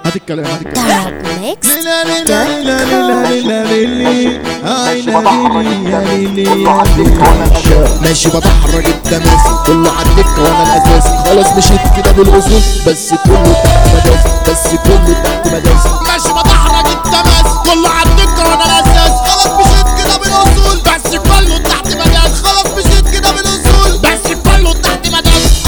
هات الكلام هات الكلام Mix لا لا لا لا لا لا لا هاي لا لا لا لا ماشي بتحرك التماسي كله على الدكه وانا الاساسي خلاص مشيت كده بالاصول بس كله تحت مداسي بس كله تحت مداسي ماشي بتحرك التماسي كله على الدكه وانا الاساسي خلاص مشيت كده بالاصول بس كله تحت مداسي خلاص مشيت كده بالاصول بس كله تحت مداسي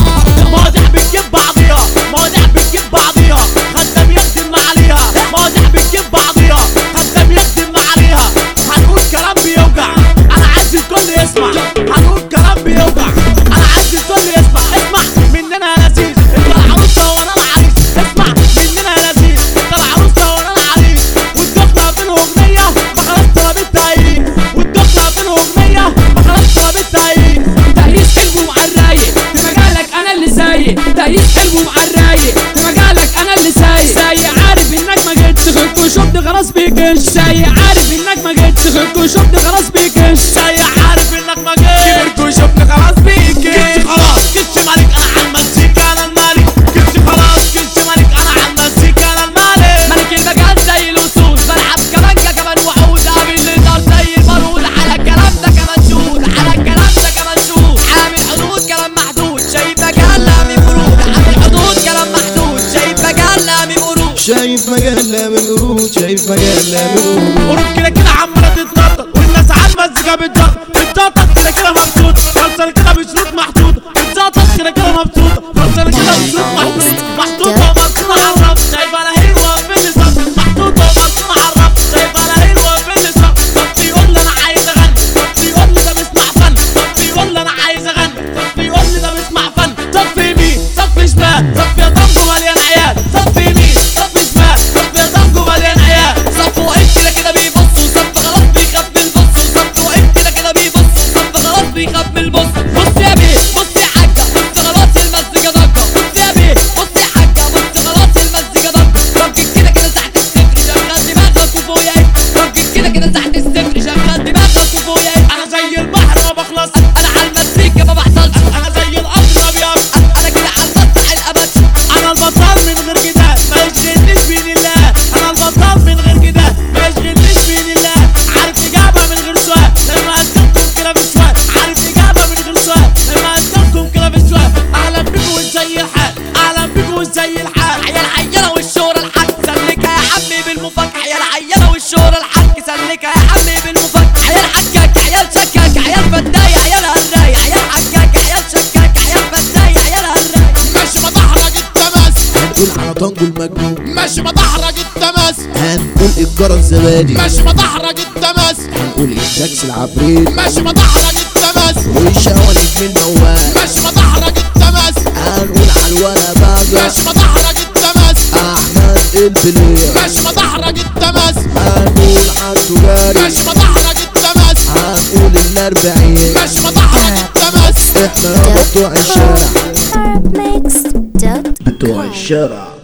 مواضيع بتجيب بعضيها مواضيع بتجيب بعضيها خدام يخدم عليها مواضيع بتجيب بعضيها خدام يخدم عليها هنقول كلام بيوجع انا عايز الكل يسمع هنقول كلام بيوجع انا عايز الكل يسمع اسمع مننا يا لذيذ انت العروسه وانا العريس اسمع مننا يا لذيذ انت العروسه وانا العريس والدخله بينهم نيه ما خلاص طلبت تعيين والدخله بينهم نيه ما خلاص طلبت تعيين تهييس حلو مع الرايق في مجالك انا اللي سايق تهييس حلو مع الرايق في مجالك انا اللي سايق سايق عارف انك ما جيتش خدت وشفت خلاص بيكش سايق عارف انك ما جيتش خدت وشفت خلاص بيكش سايق عارف انك ما جيت كبرت وشفت خلاص بيك كنت خلاص كنت مالك انا على المزيكا انا المالك كنت خلاص كنت مالك انا على المزيكا انا المالك ملك المجال زي الاسود بلعب كمانجا كمان وعود قابل النار زي البارود على الكلام ده كمان شهود على الكلام ده كمان شهود عامل حدود كلام محدود شايف مجال لا من برود عامل حدود كلام محدود شايف مجال لا من برود شايف مجلة من قرود شايف مجلة من قرود قرود كده كده عمالة تتنطط والناس على المزيكا بتزقط بتزقط كده كده مبسوط خلصانة كده بشروط محدود بتزقط كده كده مبسوط خلصانة كده بشروط محدود محطوطة ومرسومة على الرف شايفة انا حلوة في اللي صف محطوطة ومرسومة على الرف شايفة انا حلوة في اللي صف طب بيقول لي انا عايز اغني طب بيقول لي ده بسمع فن طب بيقول لي انا عايز اغني طب بيقول لي ده بسمع فن صف يمين صف شمال صف يا طنجو مليان عيال صف يمين صف شمال صف يا طنجو مليان عيال صف وقف كده كده بيبص وصف خلاص بيخاف من البص وصف وقف كده كده بيبص وصف خلاص بيخاف من البص بص يا بيه بص يا حاجة بص خلاص المزيكا ضجة بص يا بيه بص يا حاجة بص خلاص المزيكا ضجة راجل كده كده تحت الصفر شغل دماغك وفوق يا راجل كده كده تحت الصفر شغل دماغك وفوق يا انا زي البحر ما بخلص انا على المزيكا ما بحصلش انا زي القطر ما بيقفش انا كده على السطح الابد انا البطل من غير جدال ما يشغلنيش بين الله انا البطل من غير جدال ما يشغلنيش بين الله عارف اجابه من غير سؤال لما اسالكم كده في سؤال عارف اجابه من غير سؤال لما اسالكم كده في سؤال اهلا بيكم زي الحال اهلا بيكم زي الحال عيال عيالة والشهرة الحاج سلكها يا عمي بالمفك عيال عيالة والشهرة الحاج سلكها يا عمي بالمفك عيال حكاك عيال شكاك عيال فداي عيال هلاي عيال حكاك عيال شكاك عيال فداي عيال هلاي ماشي بتحرك التماسي هنقول على طنجو المجنون ماشي بتحرك التماسي هنقول الجرى الزبادي ماشي بتحرك التماسي هنقول الشكس العفريت ماشي بتحرك التماسي والشواليك من موال ماشي بتحرك التماسي هنقول على الولا باجة ماشي بتحرك التماسي احمد البلية ماشي بتحرك التماسي هنقول على التجاري ماشي بتحرك التماسي هنقول الاربعين ماشي بتحرك التماسي احنا يابا بتوع الشارع Mix بتوع الشارع